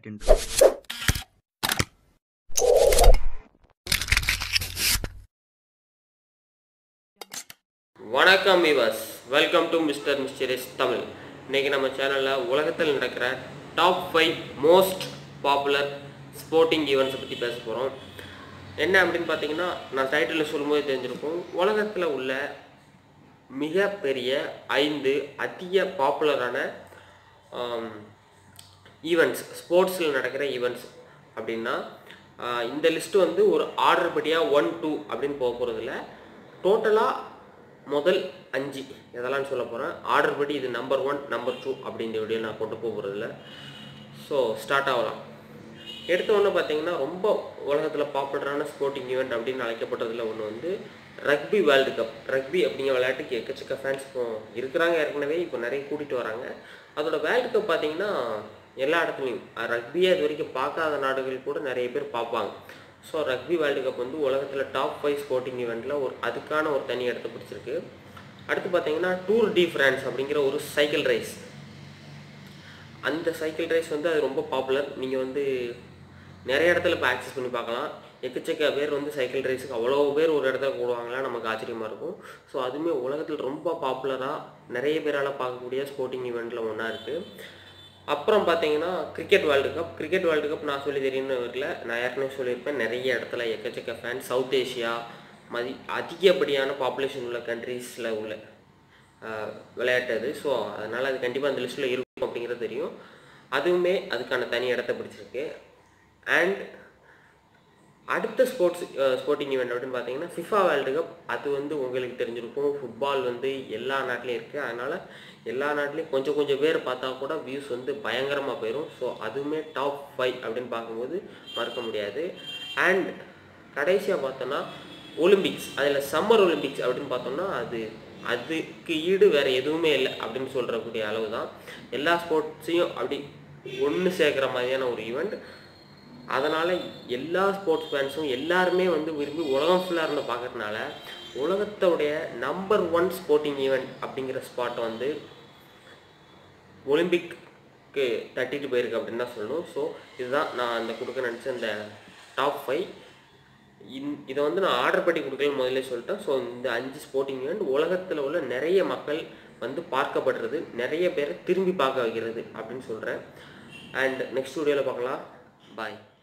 இருக்கின்றன வணக்கம் viewers welcome to Mister Mysteries Tamil இன்னைக்கு நம்ம சேனலில் உலகத்தில் நடக்கிற top five most popular sporting ஈவெண்ட்ஸை பற்றி பேச போகிறோம் என்ன அப்படின்னு பார்த்தீங்கன்னா நான் டைட்டிலில் சொல்லும்போது தெரிஞ்சிருக்கும் உலகத்தில் உள்ள மிகப்பெரிய ஐந்து அதிக பாப்புலரான ஈவெண்ட்ஸ் ஸ்போர்ட்ஸில் நடக்கிற ஈவெண்ட்ஸ் அப்படின்னா ஆஹ் இந்த லிஸ்ட்டு வந்து ஒரு ஆர்டர் படியாக ஒன் டூ அப்படின்னு போக போகிறதில்ல டோட்டலாக முதல் அஞ்சு எதெல்லாம் சொல்ல போகிறேன் ஆர்டர் படி இது நம்பர் ஒன் நம்பர் டூ அப்படின்ற வீடியோ நான் கொண்டு போக போகிறதில்ல ஸோ ஸ்டார்ட் ஆகலாம் எடுத்த ஒன்று பார்த்தீங்கன்னா ரொம்ப உலகத்தில் பாப்புலரான ஸ்போர்ட்டிங் ஈவெண்ட் அப்படின்னு அழைக்கப்பட்டதில் ஒன்று வந்து ரக்பி வேர்ல்டு கப் ரக்பி அப்படிங்கிற விளையாட்டுக்கு எக்கச்சக்க ஃபேன்ஸ் இப்போ இருக்கிறாங்க ஏற்கனவே இப்போ நிறைய கூட்டிகிட்டு வராங்க அதோட வேர்ல்டு கப் பார்த்தீங்கன்னா எல்லா இடத்துலையும் ரக்பியை இது வரைக்கும் பார்க்காத நாடுகள் கூட நிறைய பேர் பார்ப்பாங்க ஸோ ரக்பி வேர்ல்டு கப் வந்து உலகத்தில் டாப் ஃபைவ் ஸ்போர்ட்டிங் ஈவெண்ட்டில் ஒரு அதுக்கான ஒரு தனி இடத்த பிடிச்சிருக்கு அடுத்து பார்த்தீங்கன்னா டூர் டி ஃப்ரான்ஸ் அப்படிங்கிற ஒரு சைக்கிள் ரேஸ் அந்த சைக்கிள் ரேஸ் வந்து அது ரொம்ப பாப்புலர் நீங்கள் வந்து நிறைய இடத்துல இப்போ ஆக்சஸ் பண்ணி பார்க்கலாம் எக்கச்சக்க பேர் வந்து சைக்கிள் ரேஸுக்கு அவ்வளோ பேர் ஒரு இடத்துல கூடுவாங்களா நமக்கு ஆச்சரியமாக இருக்கும் ஸோ அதுவுமே உலகத்தில் ரொம்ப பாப்புலராக நிறைய பேரால் பார்க்கக்கூடிய ஸ்போர்ட்டிங் ஈவெண்ட்டில் ஒன்றா இருக்குது அப்புறம் பார்த்தீங்கன்னா cricket world cup cricket world cup நான் சொல்லி தெரியும்னு வரல நான் ஏற்கனவே சொல்லியிருப்பேன் நிறைய இடத்துல எக்கச்சக்க ஃபேன் சவுத் ஏஷியா மதி அதிகப்படியான பாப்புலேஷன் உள்ள கண்ட்ரீஸில் உள்ள ஆஹ், விளையாட்டு அது ஸோ அதனால் அது கண்டிப்பாக அந்த லிஸ்ட்டில் இருக்கும் அப்படிங்கிறது தெரியும் அதுவுமே அதுக்கான தனி இடத்த பிடிச்சிருக்கு அண்ட் அடுத்த ஸ்போர்ட்ஸ் ஸ்போர்ட்டிங் ஈவெண்ட் அப்படின்னு பார்த்தீங்கன்னா ஃபிஃபா வேர்ல்டு கப் அது வந்து உங்களுக்கு தெரிஞ்சிருக்கும் ஃபுட்பால் வந்து எல்லா நாட்டிலையும் இருக்குது அதனால் எல்லா நாட்டிலையும் கொஞ்சம் கொஞ்சம் பேர் பார்த்தா கூட வியூஸ் வந்து பயங்கரமாக போயிடும் ஸோ அதுவுமே டாப் ஃபைவ் அப்படின்னு பார்க்கும்போது மறக்க முடியாது அண்ட் கடைசியாக பார்த்தோன்னா ஒலிம்பிக்ஸ் அதில் சம்மர் ஒலிம்பிக்ஸ் அப்படின்னு பார்த்தோம்னா அது அதுக்கு ஈடு வேறு எதுவுமே இல்லை அப்படின்னு சொல்கிறக்கூடிய அளவு தான் எல்லா ஸ்போர்ட்ஸையும் அப்படி ஒன்று சேர்க்குற மாதிரியான ஒரு ஈவெண்ட் அதனால் எல்லா ஸ்போர்ட்ஸ் ஃபேன்ஸும் எல்லாருமே வந்து விரும்பி உலகம் ஃபுல்லாக இருந்து பார்க்கறதுனால உலகத்தோடைய நம்பர் ஒன் ஸ்போர்ட்டிங் ஈவெண்ட் அப்படிங்கிற ஸ்பாட்டை வந்து ஒலிம்பிக்கு தட்டிட்டு போயிருக்கு அப்படின்னு தான் சொல்லணும் ஸோ இதுதான் நான் அந்த கொடுக்க நினச்ச இந்த டாப் ஃபைவ் இந் இதை வந்து நான் ஆர்டர் பண்ணி கொடுக்கலன்னு முதல்ல சொல்லிட்டேன் ஸோ இந்த அஞ்சு ஸ்போர்ட்டிங் ஈவெண்ட் உலகத்தில் உள்ள நிறைய மக்கள் வந்து பார்க்கப்படுறது நிறைய பேரை திரும்பி பார்க்க வைக்கிறது அப்படின்னு சொல்கிறேன் அண்ட் நெக்ஸ்ட் வீடியோவில் பார்க்கலாம் பாய்